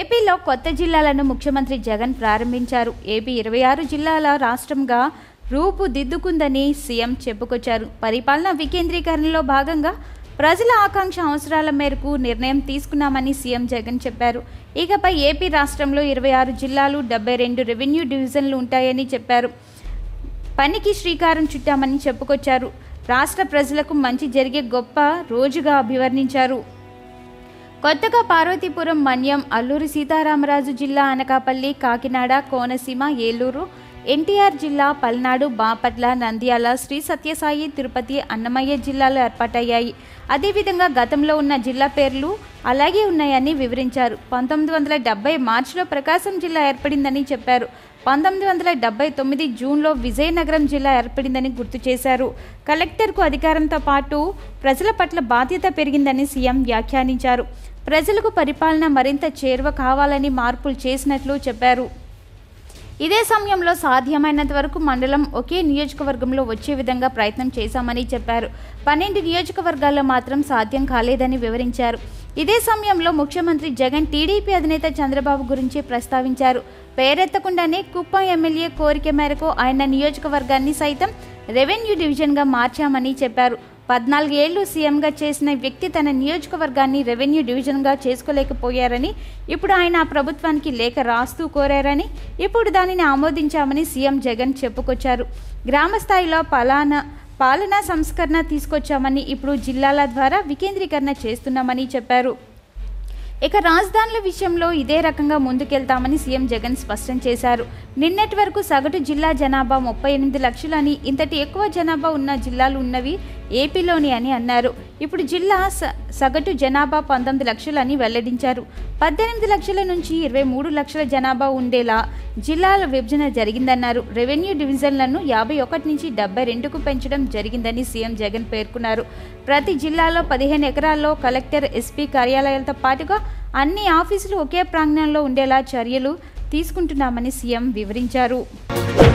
ఏపీలో కొత్త జిల్లాలను ముఖ్యమంత్రి జగన్ ప్రారంభించారు ఏపీ ఇరవై ఆరు జిల్లాల రాష్ట్రంగా రూపుదిద్దుకుందని సీఎం చెప్పుకొచ్చారు పరిపాలన వికేంద్రీకరణలో భాగంగా ప్రజల ఆకాంక్ష అవసరాల మేరకు నిర్ణయం తీసుకున్నామని సీఎం జగన్ చెప్పారు ఇకపై ఏపీ రాష్ట్రంలో ఇరవై ఆరు జిల్లాలు డెబ్బై రెండు రెవెన్యూ డివిజన్లు ఉంటాయని చెప్పారు పనికి శ్రీకారం చుట్టామని చెప్పుకొచ్చారు రాష్ట్ర ప్రజలకు మంచి జరిగే గొప్ప రోజుగా అభివర్ణించారు కొత్తగా పార్వతీపురం మన్యం అల్లూరి సీతారామరాజు జిల్లా అనకాపల్లి కాకినాడ కోనసీమ ఏలూరు ఎన్టీఆర్ జిల్లా పల్నాడు బాపట్ల నంద్యాల శ్రీ సత్యసాయి తిరుపతి అన్నమయ్య జిల్లాలు ఏర్పాటయ్యాయి అదేవిధంగా గతంలో ఉన్న జిల్లా పేర్లు అలాగే ఉన్నాయని వివరించారు పంతొమ్మిది వందల డెబ్బై మార్చిలో ప్రకాశం జిల్లా ఏర్పడిందని చెప్పారు పంతొమ్మిది వందల డెబ్బై తొమ్మిది జూన్లో విజయనగరం జిల్లా ఏర్పడిందని గుర్తు చేశారు కలెక్టర్కు అధికారంతో పాటు ప్రజల పట్ల బాధ్యత పెరిగిందని సీఎం వ్యాఖ్యానించారు ప్రజలకు పరిపాలన మరింత చేరువ కావాలని మార్పులు చేసినట్లు చెప్పారు ఇదే సమయంలో సాధ్యమైనంత వరకు మండలం ఒకే నియోజకవర్గంలో వచ్చే విధంగా ప్రయత్నం చేశామని చెప్పారు పన్నెండు నియోజకవర్గాల్లో మాత్రం సాధ్యం కాలేదని వివరించారు ఇదే సమయంలో ముఖ్యమంత్రి జగన్ టీడీపీ అధినేత చంద్రబాబు గురించి ప్రస్తావించారు పేరెత్తకుండానే కుప్పం ఎమ్మెల్యే కోరిక మేరకు ఆయన నియోజకవర్గాన్ని సైతం రెవెన్యూ డివిజన్గా మార్చామని చెప్పారు పద్నాలుగేళ్లు సీఎంగా చేసిన వ్యక్తి తన నియోజకవర్గాన్ని రెవెన్యూ డివిజన్గా చేసుకోలేకపోయారని ఇప్పుడు ఆయన ఆ ప్రభుత్వానికి లేఖ రాస్తూ కోరారని ఇప్పుడు దానిని ఆమోదించామని సీఎం జగన్ చెప్పుకొచ్చారు గ్రామ స్థాయిలో పలానా పాలనా సంస్కరణ తీసుకొచ్చామని ఇప్పుడు జిల్లాల ద్వారా వికేంద్రీకరణ చేస్తున్నామని చెప్పారు ఇక రాజధానుల విషయంలో ఇదే రకంగా ముందుకెళ్తామని సీఎం జగన్ స్పష్టం చేశారు నిన్నటి వరకు సగటు జిల్లా జనాభా ముప్పై ఎనిమిది లక్షలని ఇంతటి ఎక్కువ జనాభా ఉన్న జిల్లాలు ఉన్నవి ఏపీలోని అని అన్నారు ఇప్పుడు జిల్లా స- సగటు జనాభా పంతొమ్మిది లక్షలని వెల్లడించారు పద్దెనిమిది లక్షల నుంచి ఇరవై మూడు లక్షల జనాభా ఉండేలా జిల్లాల విభజన జరిగిందన్నారు రెవెన్యూ డివిజన్లను యాభై ఒకటి నుంచి డెబ్బై రెండుకు పెంచడం జరిగిందని సీఎం జగన్ పేర్కొన్నారు ప్రతి జిల్లాలో పదిహేను ఎకరాల్లో కలెక్టర్ ఎస్పీ కార్యాలయాలతో పాటుగా అన్ని ఆఫీసులు ఒకే ప్రాంగణంలో ఉండేలా చర్యలు తీసుకుంటున్నామని సీఎం వివరించారు